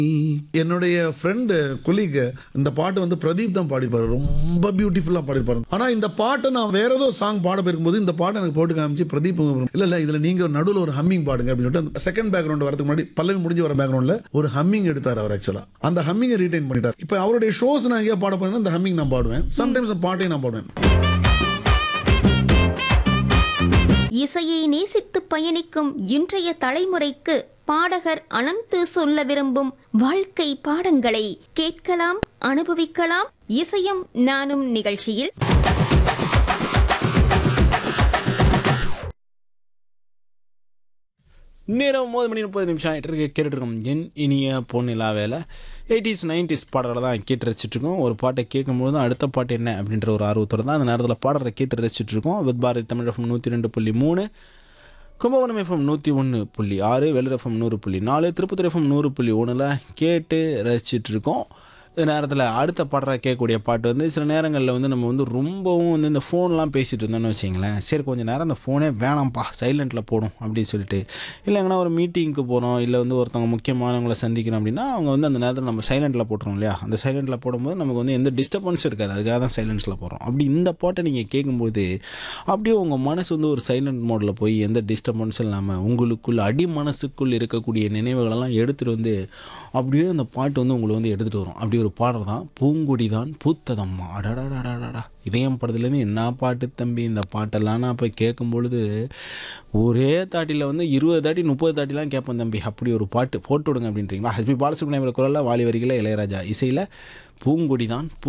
என்னுடைய friend colleague இந்த பாட்டு வந்து பிரதீப் தான் பாடிப்பாரு ரொம்ப பியூட்டிஃபுல்லா பாடிப்பாரு ஆனா இந்த பாட்டை நான் வேற ஏதோ சாங் பாட போயிருக்கும்போது இந்த பாட்டை எனக்கு போட்டு காமிச்சு பிரதீப் இல்ல இல்ல இதுல நீங்க நடுவில் ஒரு ஹம்மிங் பாடுங்க அப்படின்னு சொல்லிட்டு செகண்ட் பேக்ரவுண்ட் வரதுக்கு முன்னாடி பல்லவி முடிஞ்சு வர பேக்ரவுண்ட்ல ஒரு ஹம்மிங் எடுத்தார் அவர் ஆக்சுவலா அந்த ஹம்மிங்கை ரீடைன் பண்ணிட்டார் இப்போ அவருடைய ஷோஸ் நான் எங்கேயா பாட போறேன்னா இந்த ஹம்மிங் நான் பாடுவேன் சம்டைம்ஸ் அந்த பாட்டையும் நான் பாடுவேன் இசையை நேசித்து பயணிக்கும் இன்றைய தலைமுறைக்கு பாடகர் அனந்து சொல்ல விரும்பும் வாழ்க்கை பாடங்களை கேட்கலாம் அனுபவிக்கலாம் இசையும் நானும் நிகழ்ச்சியில் நேரம் ஒம்பது மணி முப்பது நிமிஷம் ஆகிட்டு இருக்கு கேட்டுருக்கோம் என் இனிய பொன்னிலா வேலை எயிட்டிஸ் நைன்டிஸ் பாடலை தான் கேட்டு ரசிச்சிட்ருக்கோம் ஒரு பாட்டை கேட்கும்போது தான் அடுத்த பாட்டு என்ன அப்படின்ற ஒரு ஆர்வத்தோடு தான் அந்த நேரத்தில் பாடலை கேட்டு ரசிச்சிட்ருக்கோம் வித் பாரதி தமிழ் எஃப்எம் நூற்றி ரெண்டு புள்ளி மூணு கும்பகோணம் எஃப்எம் நூற்றி ஒன்று புள்ளி ஆறு வெள்ளூர் எஃப்எம் நூறு புள்ளி நாலு திருப்பத்தூர் எஃப்எம் நூறு புள்ளி ஒன்றில் கேட்டு ரசிச்சிட்ருக்கோம் இந்த நேரத்தில் அடுத்த பாடுற கேட்கக்கூடிய பாட்டு வந்து சில நேரங்களில் வந்து நம்ம வந்து ரொம்பவும் வந்து இந்த ஃபோன்லாம் பேசிகிட்டு இருந்தோம்னு வச்சிங்களேன் சரி கொஞ்சம் நேரம் அந்த ஃபோனே வேணாம்ப்பா சைலண்ட்டில் போடும் அப்படின்னு சொல்லிட்டு இல்லைங்கன்னா ஒரு மீட்டிங்க்கு போகிறோம் இல்லை வந்து ஒருத்தவங்க முக்கியமானவங்களை சந்திக்கணும் அப்படின்னா அவங்க வந்து அந்த நேரத்தில் நம்ம சைலண்ட்டில் போட்டுறோம் இல்லையா அந்த சைலண்ட்டில் போடும்போது நமக்கு வந்து எந்த டிஸ்டர்பன்ஸ் இருக்காது அதுக்காக தான் சைலன்ஸில் போடுறோம் அப்படி இந்த பாட்டை நீங்கள் கேட்கும்போது அப்படியே உங்கள் மனசு வந்து ஒரு சைலண்ட் மோடில் போய் எந்த டிஸ்டர்பன்ஸும் இல்லாமல் உங்களுக்குள் அடி மனசுக்குள் இருக்கக்கூடிய நினைவுகளெல்லாம் எடுத்துகிட்டு வந்து அப்படியே அந்த பாட்டு வந்து உங்களை வந்து எடுத்துகிட்டு வரும் அப்படி ஒரு பாடல் தான் பூங்கொடி தான் பூத்ததம்மா அடடாடாடாடா இதயம் படத்துலேருந்து என்ன பாட்டு தம்பி இந்த பாட்டெல்லாம் நான் போய் கேட்கும் பொழுது ஒரே தாட்டியில் வந்து இருபது தாட்டி முப்பது தாட்டிலாம் கேட்பேன் தம்பி அப்படி ஒரு பாட்டு போட்டு விடுங்க அப்படின்றீங்களா ஹஸ்பி பாலசுப்ரமணியம் குரலில் வாலி வரிகளில் இளையராஜா இசையில் பூங்கொடி தான்